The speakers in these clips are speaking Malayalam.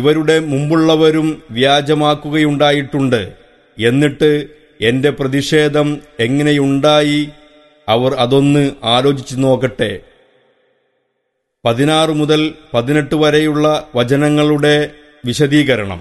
ഇവരുടെ മുമ്പുള്ളവരും വ്യാജമാക്കുകയുണ്ടായിട്ടുണ്ട് എന്നിട്ട് എന്റെ പ്രതിഷേധം എങ്ങനെയുണ്ടായി അവർ അതൊന്ന് ആലോചിച്ചു നോക്കട്ടെ പതിനാറ് മുതൽ പതിനെട്ട് വരെയുള്ള വചനങ്ങളുടെ വിശദീകരണം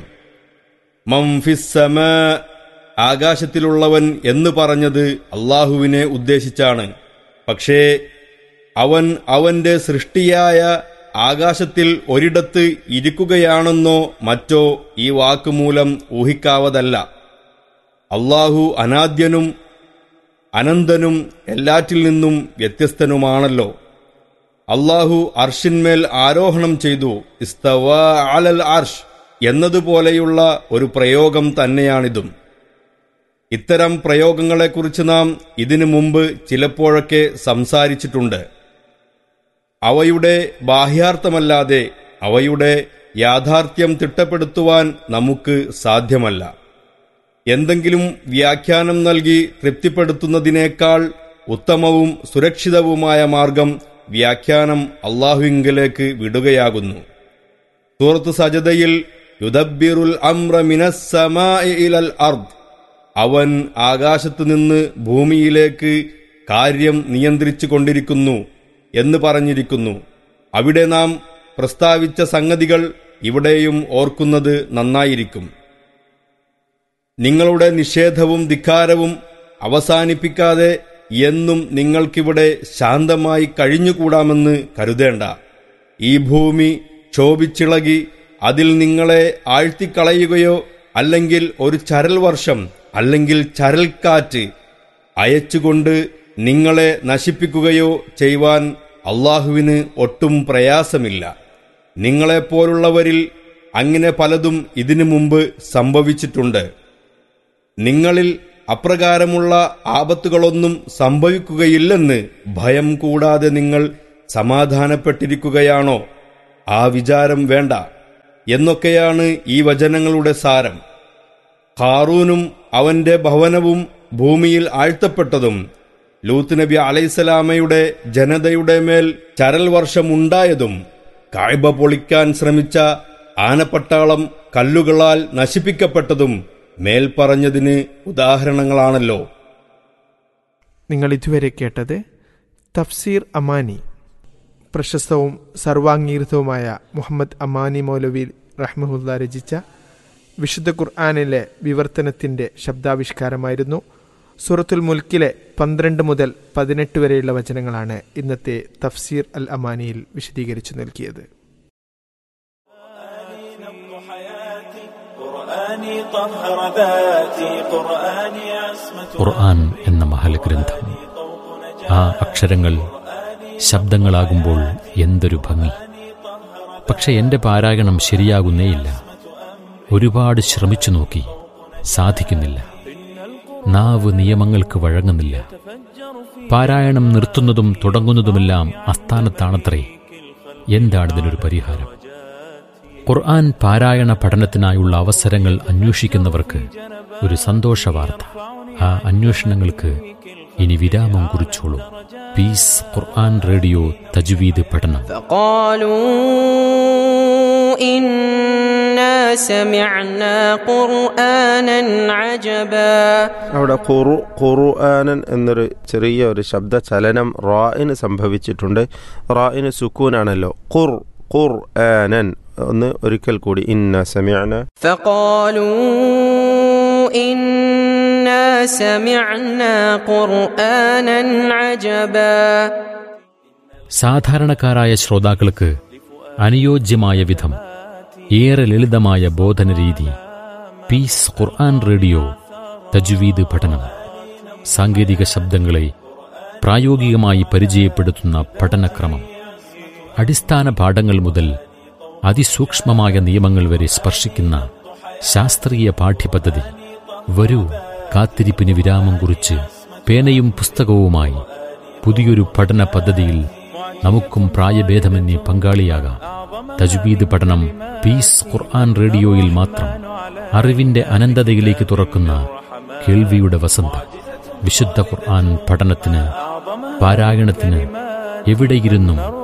മംഫിസമ ആകാശത്തിലുള്ളവൻ എന്ന് പറഞ്ഞത് അള്ളാഹുവിനെ ഉദ്ദേശിച്ചാണ് പക്ഷേ അവൻ അവന്റെ സൃഷ്ടിയായ ആകാശത്തിൽ ഒരിടത്ത് ഇരിക്കുകയാണെന്നോ മറ്റോ ഈ വാക്കുമൂലം ഊഹിക്കാവതല്ല അള്ളാഹു അനാദ്യനും അനന്തനും എല്ലാറ്റിൽ നിന്നും വ്യത്യസ്തനുമാണല്ലോ അള്ളാഹു അർഷിന്മേൽ ആരോഹണം ചെയ്തു ഇസ്തവ അലൽ അർഷ് എന്നതുപോലെയുള്ള ഒരു പ്രയോഗം തന്നെയാണിതും ഇത്തരം പ്രയോഗങ്ങളെക്കുറിച്ച് നാം ഇതിനു മുമ്പ് ചിലപ്പോഴൊക്കെ സംസാരിച്ചിട്ടുണ്ട് അവയുടെ ബാഹ്യാർത്ഥമല്ലാതെ അവയുടെ യാഥാർത്ഥ്യം തിട്ടപ്പെടുത്തുവാൻ നമുക്ക് സാധ്യമല്ല എന്തെങ്കിലും വ്യാഖ്യാനം നൽകി തൃപ്തിപ്പെടുത്തുന്നതിനേക്കാൾ ഉത്തമവും സുരക്ഷിതവുമായ മാർഗം വ്യാഖ്യാനം അള്ളാഹുവിങ്കലേക്ക് വിടുകയാകുന്നു സൂറത്ത് സജതയിൽ യുദബിറുൽ അമ്ര മിനസ്സമാഇ ഇലൽ അർദ് അവൻ ആകാശത്തു നിന്ന് ഭൂമിയിലേക്ക് കാര്യം നിയന്ത്രിച്ചു കൊണ്ടിരിക്കുന്നു എന്ന് പറഞ്ഞിരിക്കുന്നു അവിടെ നാം പ്രസ്താവിച്ച സംഗതികൾ ഇവിടെയും ഓർക്കുന്നത് നന്നായിരിക്കും നിങ്ങളുടെ നിഷേധവും ധിക്കാരവും അവസാനിപ്പിക്കാതെ എന്നും നിങ്ങൾക്കിവിടെ ശാന്തമായി കഴിഞ്ഞുകൂടാമെന്ന് കരുതേണ്ട ഈ ഭൂമി ക്ഷോഭിച്ചിളകി അതിൽ നിങ്ങളെ ആഴ്ത്തിക്കളയുകയോ അല്ലെങ്കിൽ ഒരു ചരൽ വർഷം അല്ലെങ്കിൽ ചരൽക്കാറ്റ് അയച്ചുകൊണ്ട് നിങ്ങളെ നശിപ്പിക്കുകയോ ചെയ്യുവാൻ അള്ളാഹുവിന് ഒട്ടും പ്രയാസമില്ല നിങ്ങളെപ്പോലുള്ളവരിൽ അങ്ങനെ പലതും ഇതിനു മുമ്പ് സംഭവിച്ചിട്ടുണ്ട് നിങ്ങളിൽ അപ്രകാരമുള്ള ആപത്തുകളൊന്നും സംഭവിക്കുകയില്ലെന്ന് ഭയം കൂടാതെ നിങ്ങൾ സമാധാനപ്പെട്ടിരിക്കുകയാണോ ആ വിചാരം വേണ്ട എന്നൊക്കെയാണ് ഈ വചനങ്ങളുടെ സാരം ഖാറൂനും അവന്റെ ഭവനവും ഭൂമിയിൽ ആഴ്ത്തപ്പെട്ടതും ലൂത്ത് നബി അലൈസലാമയുടെ ജനതയുടെ മേൽ ചരൽ വർഷമുണ്ടായതും കായ്ബ പൊളിക്കാൻ ശ്രമിച്ച ആനപ്പട്ടാളം കല്ലുകളാൽ നശിപ്പിക്കപ്പെട്ടതും മേൽപ്പറഞ്ഞതിന് ഉദാഹരണങ്ങളാണല്ലോ നിങ്ങൾ ഇതുവരെ കേട്ടത് തഫ്സീർ അമാനി പ്രശസ്തവും സർവാംഗീകൃതവുമായ മുഹമ്മദ് അമാനി മൗലവി റഹ്മുല്ല രചിച്ച വിശുദ്ധ ഖുർആാനിലെ വിവർത്തനത്തിന്റെ ശബ്ദാവിഷ്കാരമായിരുന്നു സൂറത്തുൽ മുൽക്കിലെ പന്ത്രണ്ട് മുതൽ പതിനെട്ട് വരെയുള്ള വചനങ്ങളാണ് ഇന്നത്തെ തഫ്സീർ അൽ അമാനിയിൽ വിശദീകരിച്ചു നൽകിയത് قرآني طهر ذاتي قرآني عصمة ഖുർആൻ എന്ന മഹൽ ഗ്രന്ഥം ആ അക്ഷരങ്ങൾ ശബ്ദങ്ങളാകുമ്പോൾ എന്തൊരു ഭംഗി പക്ഷെ എന്റെ പാരായണം ശരിയാകുന്നേയില്ല ഒരുപാട് ശ്രമിച്ചു നോക്കി സാധിക്കുന്നില്ല നാവ് നിയമങ്ങൾക്ക് വഴങ്ങുന്നില്ല പാരായണം നിർത്തുന്നതും തുടങ്ങുന്നതുമെല്ലാം അസ്ഥാനത്താണത്രേ എന്താണിതിനൊരു പരിഹാരം ഖുർആൻ പാരായണ പഠനത്തിനായുള്ള അവസരങ്ങൾ അന്വേഷിക്കുന്നവർക്ക് ഒരു സന്തോഷ വാർത്ത ആ അന്വേഷണങ്ങൾക്ക് ഇനി വിരാമം കുറിച്ചോളൂ പീസ് ഖുർആൻ റേഡിയോ തജ്വീദ് പഠനം فقالوا إنا سمعنا قرآنا عجبا അവിടെ ഖുറു ഖുർആനൻ എന്നൊരു ചെറിയ ഒരു ശബ്ദ ചലനം റായിന് സംഭവിച്ചിട്ടുണ്ട് റായിന് സുക്കൂനാണല്ലോ ഖുർ ഖുർ ആനൻ ഒന്ന് ഒരിക്കൽ കൂടി ഇന്ന സമയന فقالوا إنا سمعنا قرآنا عجبا സാധാരണക്കാരായ ശ്രോതാക്കൾക്ക് അനുയോജ്യമായ വിധം ഏറെ ലളിതമായ ബോധന രീതി പീസ് ഖുർആൻ റേഡിയോ തജ്വീദ് പഠനം സാങ്കേതിക ശബ്ദങ്ങളെ പ്രായോഗികമായി പരിചയപ്പെടുത്തുന്ന പഠനക്രമം അടിസ്ഥാന പാഠങ്ങൾ മുതൽ അതിസൂക്ഷ്മമായ നിയമങ്ങൾ വരെ സ്പർശിക്കുന്ന ശാസ്ത്രീയ പാഠ്യപദ്ധതി വരൂ കാത്തിരിപ്പിന് വിരാമം കുറിച്ച് പേനയും പുസ്തകവുമായി പുതിയൊരു പഠന പദ്ധതിയിൽ നമുക്കും പ്രായഭേദമന്യേ പങ്കാളിയാകാം തജ്വീദ് പഠനം പീസ് ഖുർആൻ റേഡിയോയിൽ മാത്രം അറിവിന്റെ അനന്തതയിലേക്ക് തുറക്കുന്ന കേൾവിയുടെ വസന്തം വിശുദ്ധ ഖുർആൻ പഠനത്തിന് പാരായണത്തിന് എവിടെയിരുന്നും